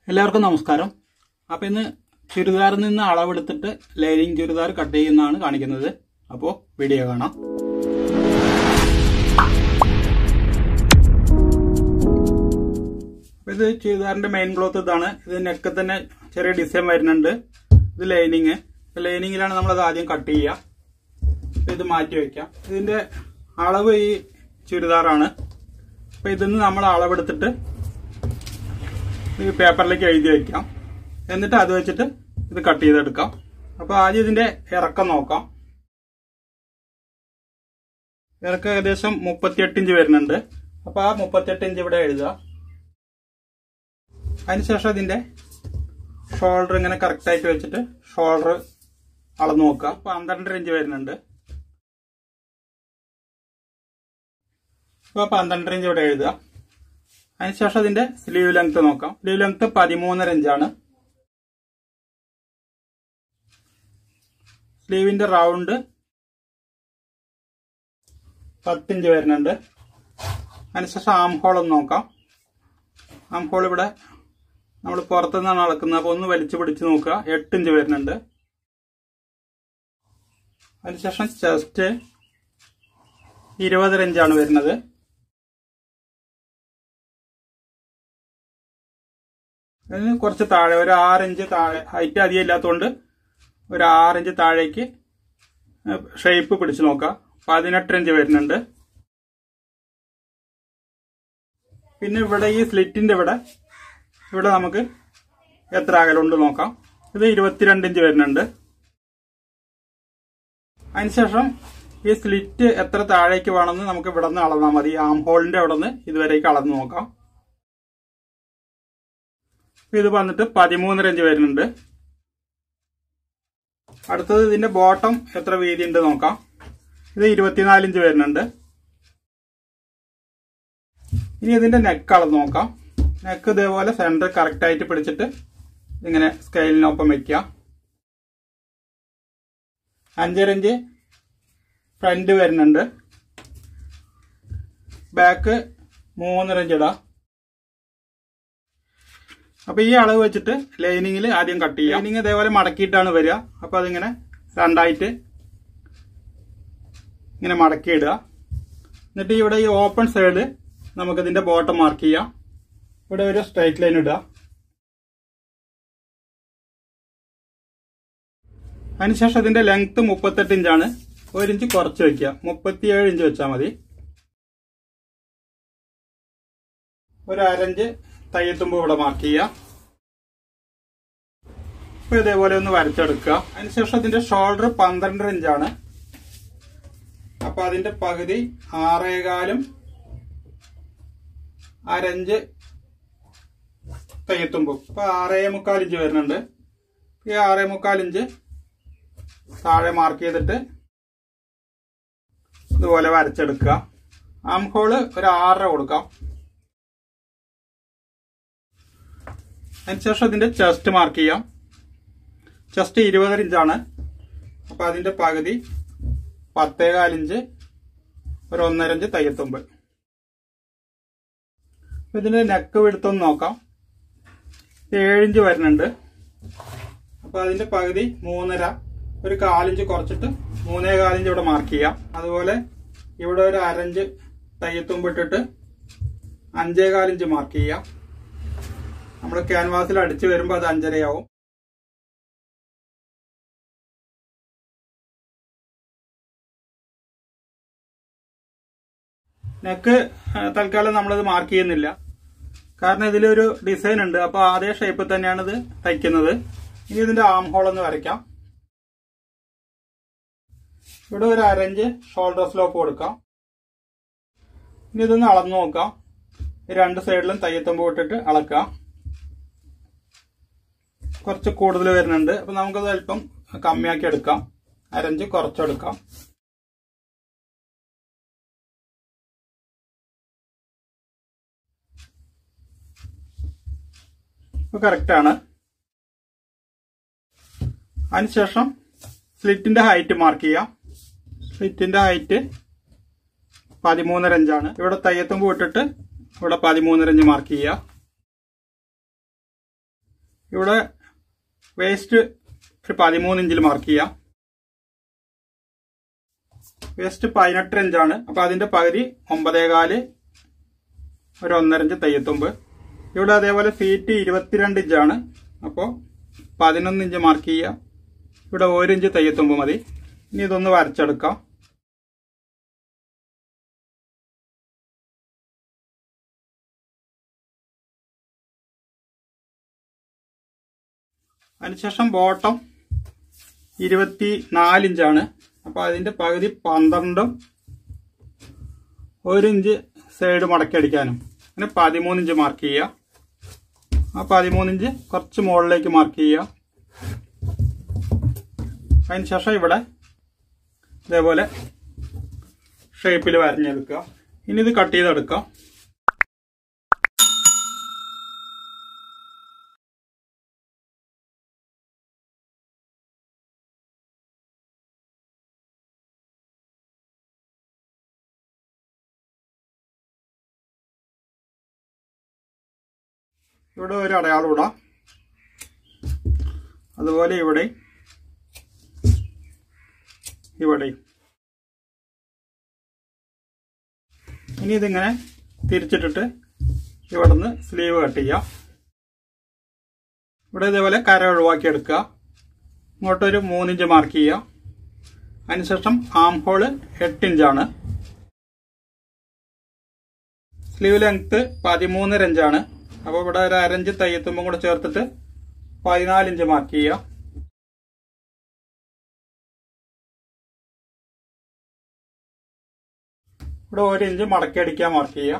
എല്ലാവർക്കും നമസ്കാരം അപ്പം ഇന്ന് ചുരിദാറിൽ നിന്ന് അളവെടുത്തിട്ട് ലൈനിങ് ചുരിദാർ കട്ട് ചെയ്യുന്നതാണ് കാണിക്കുന്നത് അപ്പോൾ വീഡിയോ കാണാം അപ്പൊ ഇത് ചുരിദാറിന്റെ മെയിൻ ക്ലോത്ത് ഇതാണ് ഇത് നെക്ക് തന്നെ ചെറിയ ഡിസൈൻ വരുന്നുണ്ട് ഇത് ലൈനിങ് ലൈനിങ്ങിലാണ് നമ്മളത് ആദ്യം കട്ട് ചെയ്യുക അപ്പൊ ഇത് മാറ്റി വെക്കാം ഇതിന്റെ അളവ് ഈ ചുരിദാറാണ് അപ്പൊ ഇതിന്ന് നമ്മൾ അളവെടുത്തിട്ട് ഈ പേപ്പറിലേക്ക് എഴുതി വെക്കാം എന്നിട്ട് അത് വെച്ചിട്ട് ഇത് കട്ട് ചെയ്തെടുക്കാം അപ്പൊ ആദ്യം ഇതിന്റെ ഇറക്കം നോക്കാം ഇറക്കം ഏകദേശം മുപ്പത്തിയെട്ട് ഇഞ്ച് വരുന്നുണ്ട് അപ്പൊ ആ മുപ്പത്തിയെട്ട് ഇഞ്ച് ഇവിടെ എഴുതുക അതിനുശേഷം ഇതിന്റെ ഷോൾഡർ ഇങ്ങനെ കറക്റ്റ് ആയിട്ട് വെച്ചിട്ട് ഷോൾഡർ അളന്നു നോക്കുക പന്ത്രണ്ടര ഇഞ്ച് വരുന്നുണ്ട് അപ്പൊ പന്ത്രണ്ടര ഇഞ്ച് ഇവിടെ എഴുതുക അതിനുശേഷം അതിന്റെ സ്ലീവ് ലെങ്ത് നോക്കാം സ്ലീവ് ലെങ്ത് പതിമൂന്നര ഇഞ്ചാണ് സ്ലീവിന്റെ റൗണ്ട് പത്തിഞ്ച് വരുന്നുണ്ട് അതിനുശേഷം ആം ഹോൾ ഒന്ന് നോക്കാം ആം ഹോൾ ഇവിടെ നമ്മൾ പുറത്തുനിന്നാണ് അളക്കുന്നത് അപ്പോൾ ഒന്ന് വലിച്ചു പിടിച്ച് നോക്കുക എട്ട് ഇഞ്ച് വരുന്നുണ്ട് അതിനുശേഷം ചെസ്റ്റ് ഇരുപതര ഇഞ്ചാണ് വരുന്നത് അതിന് കുറച്ച് താഴെ ഒരു ആറിഞ്ച് താഴെ ഹൈറ്റ് അധികം ഇല്ലാത്തതുകൊണ്ട് ഒരു ആറിഞ്ച് താഴേക്ക് ഷേപ്പ് പിടിച്ചു നോക്കാം പതിനെട്ട് ഇഞ്ച് വരുന്നുണ്ട് പിന്നെ ഇവിടെ ഈ സ്ലിറ്റിന്റെ ഇവിടെ ഇവിടെ നമുക്ക് എത്ര അകലുണ്ട് നോക്കാം ഇത് ഇരുപത്തിരണ്ട് ഇഞ്ച് വരുന്നുണ്ട് അതിനുശേഷം ഈ സ്ലിറ്റ് എത്ര താഴേക്ക് വേണമെന്ന് നമുക്ക് ഇവിടെ നിന്ന് അളന്നാൽ മതി ആം ഹോളിന്റെ അവിടെ നിന്ന് ഇതുവരേക്ക് അളന്ന് നോക്കാം ഇത് വന്നിട്ട് പതിമൂന്നര ഇഞ്ച് വരുന്നുണ്ട് അടുത്തത് ഇതിന്റെ ബോട്ടം എത്ര വീതി ഉണ്ട് നോക്കാം ഇത് ഇരുപത്തിനാല് ഇഞ്ച് വരുന്നുണ്ട് ഇനി ഇതിന്റെ നെക്ക് അളന്ന് നോക്കാം നെക്ക് ഇതേപോലെ സെന്റർ കറക്റ്റ് ആയിട്ട് പിടിച്ചിട്ട് ഇങ്ങനെ സ്കെയിലിനൊപ്പം വെക്കുക അഞ്ചര ഇഞ്ച് ഫ്രണ്ട് വരുന്നുണ്ട് ബാക്ക് മൂന്നര ഇഞ്ച് ഇടാം അപ്പൊ ഈ അളവ് വെച്ചിട്ട് ലൈനിങ്ങിൽ ആദ്യം കട്ട് ചെയ്യാം ലൈനിങ് ഇതേപോലെ മടക്കിയിട്ടാണ് വരിക അപ്പൊ അതിങ്ങനെ രണ്ടായിട്ട് ഇങ്ങനെ മടക്കി ഇടുക എന്നിട്ട് ഇവിടെ ഈ ഓപ്പൺ സൈഡ് നമുക്കിതിന്റെ ബോട്ടം മാർക്ക് ചെയ്യാം ഇവിടെ ഒരു സ്ട്രൈറ്റ് ലൈൻ ഇടുക അതിനുശേഷം ഇതിന്റെ ലെങ്ത് മുപ്പത്തെട്ട് ഇഞ്ചാണ് ഒരു ഇഞ്ച് കുറച്ച് വെക്കുക മുപ്പത്തിയേഴ് ഇഞ്ച് വെച്ചാൽ മതി ഒരു അരഞ്ച് തയ്യത്തുമ്പോ ഇവിടെ മാർക്ക് ചെയ്യുക അപ്പൊ ഇതേപോലെ ഒന്ന് വരച്ചെടുക്കുക അതിനുശേഷം ഇതിന്റെ ഷോൾഡർ പന്ത്രണ്ടര ഇഞ്ചാണ് അപ്പൊ അതിന്റെ പകുതി ആറേകാലും അരഞ്ച് തയ്യത്തുമ്പോ അപ്പൊ ആറേ മുക്കാൽ ഇഞ്ച് വരുന്നുണ്ട് ഈ ആറേ മുക്കാൽ ഇഞ്ച് താഴെ മാർക്ക് ചെയ്തിട്ട് ഇതുപോലെ വരച്ചെടുക്കുക ആം ഹോള് ഒരു ആറര കൊടുക്കാം അതിനുശേഷം ഇതിന്റെ ചെസ്റ്റ് മാർക്ക് ചെയ്യാം ചെസ്റ്റ് ഇരുപതര ഇഞ്ചാണ് അപ്പൊ അതിന്റെ പകുതി പത്തേകാൽ ഇഞ്ച് ഒരു ഒന്നര ഇഞ്ച് തയ്യത്തുമ്പ് ഇതിന്റെ നെക്ക് വിടുത്തൊന്ന് നോക്കാം ഏഴിഞ്ച് വരുന്നുണ്ട് അപ്പൊ അതിന്റെ പകുതി മൂന്നര ഒരു കാലിഞ്ച് കുറച്ചിട്ട് മൂന്നേ കാലിഞ്ച് ഇവിടെ മാർക്ക് ചെയ്യാം അതുപോലെ ഇവിടെ ഒരു അരഞ്ച് തയ്യത്തുമ്പ് ഇട്ടിട്ട് അഞ്ചേ കാലിഞ്ച് മാർക്ക് ചെയ്യാം നമ്മൾ ക്യാൻവാസിൽ അടിച്ചു വരുമ്പോൾ അത് അഞ്ചരയാവും നെക്ക് തൽക്കാലം നമ്മളത് മാർക്ക് ചെയ്യുന്നില്ല കാരണം ഇതിലൊരു ഡിസൈൻ ഉണ്ട് അപ്പൊ അതേ ഷേപ്പിൽ തന്നെയാണ് ഇത് തയ്ക്കുന്നത് ഇനി ഇതിന്റെ ആം ഹോൾ ഒന്ന് വരയ്ക്കാം ഇവിടെ ഒരു അരഞ്ച് ഷോൾഡർ സ്ലോപ്പ് കൊടുക്കാം ഇനി ഇതൊന്ന് അളന്നു നോക്കാം രണ്ട് സൈഡിലും തയ്യത്തുമ്പ് ഇട്ടിട്ട് അളക്കാം കുറച്ച് കൂടുതൽ വരുന്നുണ്ട് അപ്പൊ നമുക്കത് അല്പം കമ്മിയാക്കി എടുക്കാം അരഞ്ച് കുറച്ചെടുക്കാം കറക്റ്റ് ആണ് അതിനുശേഷം സ്ലിറ്റിന്റെ ഹൈറ്റ് മാർക്ക് ചെയ്യാം സ്ലിറ്റിന്റെ ഹൈറ്റ് പതിമൂന്നര ഇഞ്ചാണ് ഇവിടെ തയ്യത്തുമ്പ് ഇട്ടിട്ട് ഇവിടെ പതിമൂന്നര ഇഞ്ച് മാർക്ക് ചെയ്യുക ഇവിടെ വേസ്റ്റ് ഒരു പതിമൂന്ന് ഇഞ്ചിൽ മാർക്ക് ചെയ്യാം വേസ്റ്റ് പതിനെട്ട് ഇഞ്ചാണ് അപ്പൊ അതിന്റെ പകുതി ഒമ്പതേകാല് ഒരു ഒന്നര ഇഞ്ച് തയ്യത്തുമ്പ് ഇവിടെ അതേപോലെ സീറ്റ് ഇരുപത്തിരണ്ട് ഇഞ്ചാണ് അപ്പോൾ പതിനൊന്ന് ഇഞ്ച് മാർക്ക് ചെയ്യുക ഇവിടെ ഒരു ഇഞ്ച് തയ്യത്തുമ്പ് മതി ഇനി ഇതൊന്ന് വരച്ചെടുക്കാം അതിനുശേഷം ബോട്ടം ഇരുപത്തി നാലിഞ്ചാണ് അപ്പോൾ അതിന്റെ പകുതി പന്ത്രണ്ടും ഒരു ഇഞ്ച് സൈഡ് മടക്കി അടിക്കാനും അങ്ങനെ പതിമൂന്ന് ഇഞ്ച് മാർക്ക് ചെയ്യുക ആ പതിമൂന്ന് ഇഞ്ച് കുറച്ച് മുകളിലേക്ക് മാർക്ക് ചെയ്യുക അതിനുശേഷം ഇവിടെ ഇതേപോലെ ഷേപ്പിൽ വരഞ്ഞെടുക്കുക ഇനി ഇത് കട്ട് ചെയ്തെടുക്കാം ഇവിടെ ഒരു അടയാളം ഇടാം അതുപോലെ ഇവിടെ ഇവിടെ ഇനി ഇതിങ്ങനെ തിരിച്ചിട്ടിട്ട് ഇവിടെ നിന്ന് സ്ലീവ് കട്ട് ചെയ്യാം ഇവിടെ ഇതേപോലെ കര ഒഴിവാക്കി എടുക്കുക ഇങ്ങോട്ടൊരു മൂന്നിഞ്ച് മാർക്ക് ചെയ്യുക അതിനുശേഷം ആം ഹോള് എട്ട് ഇഞ്ചാണ് സ്ലീവ് ലെങ്ത് പതിമൂന്നര ഇഞ്ചാണ് അപ്പോൾ ഇവിടെ ഒരു അരഞ്ച് തയ്യത്തുമ്പും കൂടെ ചേർത്തിട്ട് പതിനാല് ഇഞ്ച് മാർക്ക് ചെയ്യുക ഇവിടെ ഒരു ഇഞ്ച് മടക്കി അടിക്കാൻ മാർക്ക് ചെയ്യുക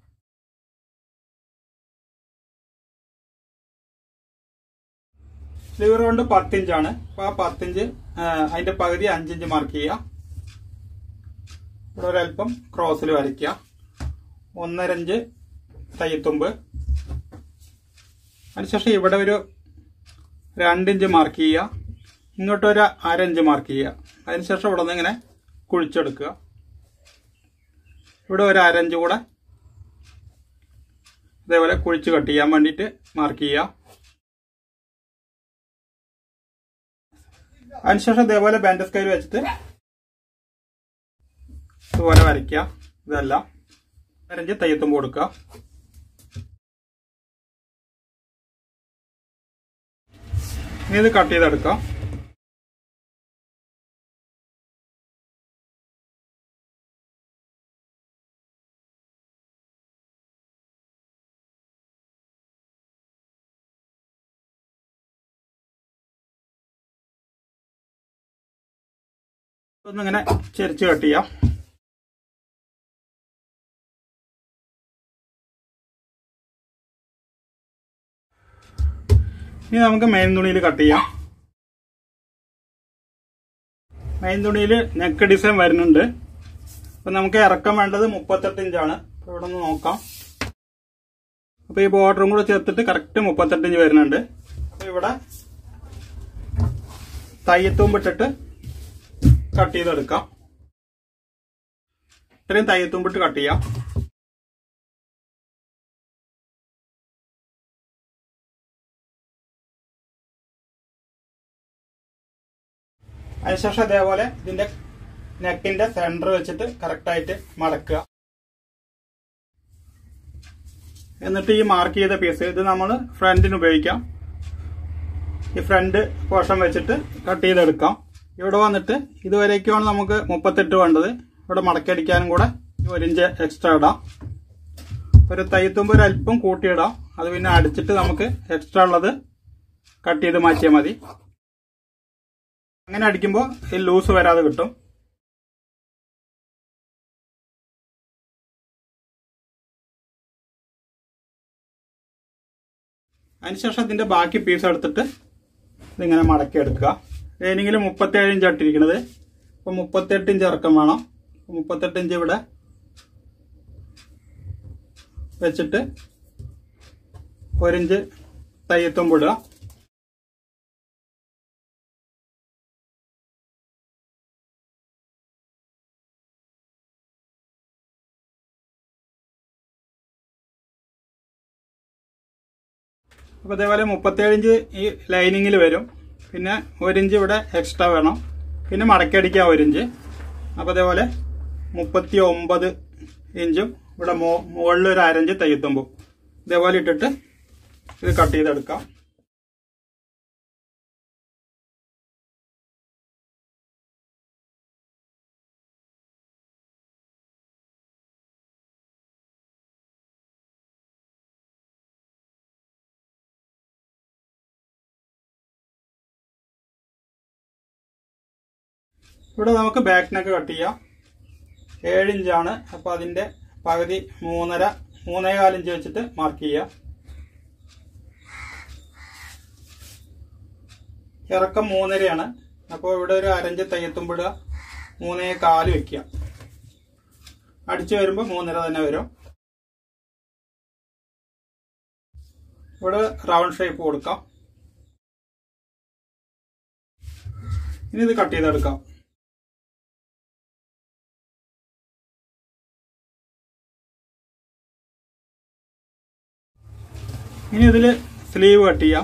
സ്ലീവ് റൗണ്ട് പത്തിഞ്ചാണ് അപ്പോൾ ആ പത്തിഞ്ച് അതിന്റെ പകുതി അഞ്ചിഞ്ച് മാർക്ക് ചെയ്യുക ഇവിടെ ഒരല്പം ക്രോസിൽ വരയ്ക്കുക ഒന്നര ഇഞ്ച് തയ്യത്തുമ്പ് അതിനുശേഷം ഇവിടെ ഒരു രണ്ടിഞ്ച് മാർക്ക് ചെയ്യുക ഇങ്ങോട്ട് ഒരു അരഞ്ച് മാർക്ക് ചെയ്യുക അതിനുശേഷം ഇവിടെ നിന്ന് ഇങ്ങനെ കുഴിച്ചെടുക്കുക ഇവിടെ ഒരു അരഞ്ച് കൂടെ ഇതേപോലെ കുഴിച്ച് കട്ട് ചെയ്യാൻ വേണ്ടിയിട്ട് മാർക്ക് ചെയ്യുക അതിനുശേഷം ഇതേപോലെ ബാൻഡ് സ്കെയിൽ വെച്ചിട്ട് ഇതുപോലെ വരയ്ക്കുക ഇതെല്ലാം അരഞ്ച് തയ്യത്തുമ്പ് കൊടുക്കുക ഇനി ഇത് കട്ട് ചെയ്തെടുക്കാം ഒന്നിങ്ങനെ ചെരിച്ച് കട്ട് ചെയ്യാം ഇനി നമുക്ക് മെയിൻ തുണിയിൽ കട്ട് ചെയ്യാം മെയിൻ തുണിയിൽ നെക്ക് ഡിസൈൻ വരുന്നുണ്ട് അപ്പൊ നമുക്ക് ഇറക്കം വേണ്ടത് മുപ്പത്തെട്ട് ഇഞ്ചാണ് അപ്പൊ ഇവിടെ ഒന്ന് നോക്കാം അപ്പൊ ഈ ബോർഡറും കൂടെ ചേർത്തിട്ട് കറക്റ്റ് മുപ്പത്തെട്ട് ഇഞ്ച് വരുന്നുണ്ട് അപ്പൊ ഇവിടെ തയ്യത്തുമ്പിട്ടിട്ട് കട്ട് ചെയ്തെടുക്കാം ഇത്രയും തയ്യത്തുമ്പിട്ട് കട്ട് ചെയ്യാം അതിനുശേഷം അതേപോലെ ഇതിന്റെ നെക്കിന്റെ സെന്റർ വെച്ചിട്ട് കറക്റ്റായിട്ട് മടക്കുക എന്നിട്ട് ഈ മാർക്ക് ചെയ്ത പീസ് ഇത് നമ്മൾ ഫ്രണ്ടിന് ഉപയോഗിക്കാം ഈ ഫ്രണ്ട് പോർഷൻ വെച്ചിട്ട് കട്ട് ചെയ്തെടുക്കാം ഇവിടെ വന്നിട്ട് ഇതുവരേക്കുമാണ് നമുക്ക് മുപ്പത്തെട്ട് വേണ്ടത് ഇവിടെ മടക്കടിക്കാനും കൂടെ ഒരു ഇഞ്ച് എക്സ്ട്രാ ഇടാം ഒരു തയ്യത്തുമ്പ് ഒരു അല്പം കൂട്ടിയിടാം അത് പിന്നെ അടിച്ചിട്ട് നമുക്ക് എക്സ്ട്രാ ഉള്ളത് കട്ട് ചെയ്ത് മാറ്റിയാൽ മതി അങ്ങനെ അടിക്കുമ്പോൾ ലൂസ് വരാതെ കിട്ടും അതിനുശേഷം ഇതിന്റെ ബാക്കി പീസ് എടുത്തിട്ട് ഇതിങ്ങനെ മടക്കി എടുക്കുക ലൈനിങ്ങിൽ മുപ്പത്തേഴ് ഇഞ്ച് ഇട്ടിരിക്കുന്നത് അപ്പൊ മുപ്പത്തെട്ട് ഇഞ്ച് ഇറക്കം വേണം മുപ്പത്തെട്ട് ഇഞ്ച് ഇവിടെ വെച്ചിട്ട് ഒരിഞ്ച് തയ്യത്തും ഇടുക അപ്പോൾ അതേപോലെ മുപ്പത്തേഴ് ഇഞ്ച് ഈ ലൈനിങ്ങിൽ വരും പിന്നെ ഒരു ഇഞ്ച് ഇവിടെ എക്സ്ട്രാ വേണം പിന്നെ മടക്കടിക്കാൻ ഒരു ഇഞ്ച് അപ്പോൾ അതേപോലെ മുപ്പത്തി ഒമ്പത് ഇഞ്ചും ഇവിടെ മോ മുകളിൽ ഒരു അരഞ്ച് തയ്യത്തുമ്പോൾ ഇതേപോലെ ഇട്ടിട്ട് ഇത് കട്ട് ചെയ്തെടുക്കാം ഇവിടെ നമുക്ക് ബാക്ക് നെക്ക് കട്ട് ചെയ്യാം ഏഴ് ഇഞ്ചാണ് അപ്പോൾ അതിൻ്റെ പകുതി മൂന്നര മൂന്നേകാൽ ഇഞ്ച് വെച്ചിട്ട് മാർക്ക് ചെയ്യാം ഇറക്കം മൂന്നരയാണ് അപ്പോൾ ഇവിടെ ഒരു അരഞ്ച് തയ്യത്തുമ്പിടുക മൂന്നേ കാല് വെക്കുക അടിച്ചു വരുമ്പോൾ മൂന്നര തന്നെ വരും ഇവിടെ റൗണ്ട് ഷേപ്പ് കൊടുക്കാം ഇനി ഇത് കട്ട് ചെയ്തെടുക്കാം ഇനി ഇതിൽ സ്ലീവ് കട്ട് ചെയ്യാം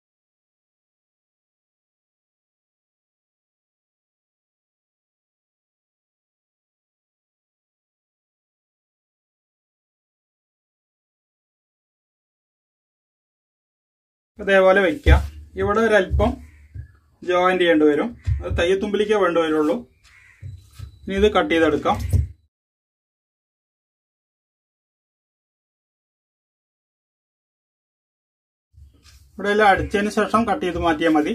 ഇതേപോലെ വെക്കുക ഇവിടെ ഒരല്പം ജോയിന്റ് ചെയ്യേണ്ടി വരും അത് തയ്യത്തുമ്പിലേക്കേ വേണ്ടി വരുള്ളൂ ഇനി ഇത് കട്ട് ചെയ്തെടുക്കാം ഇവിടെ എല്ലാം അടിച്ചതിന് ശേഷം കട്ട് ചെയ്ത് മാറ്റിയാൽ മതി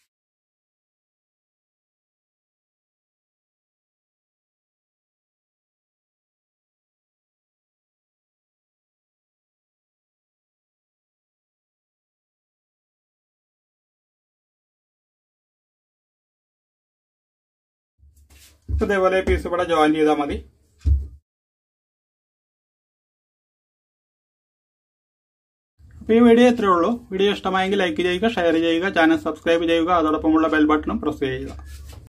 ഇതേപോലെ പീസ് ഇവിടെ ജോയിൻ ചെയ്താൽ മതി അപ്പോൾ ഈ വീഡിയോ ഇത്രയേ ഉള്ളൂ വീഡിയോ ഇഷ്ടമായെങ്കിൽ ലൈക്ക് ചെയ്യുക ഷെയർ ചെയ്യുക ചാനൽ സബ്സ്ക്രൈബ് ചെയ്യുക അതോടൊപ്പമുള്ള ബെൽ ബട്ടണും പ്രസ് ചെയ്യുക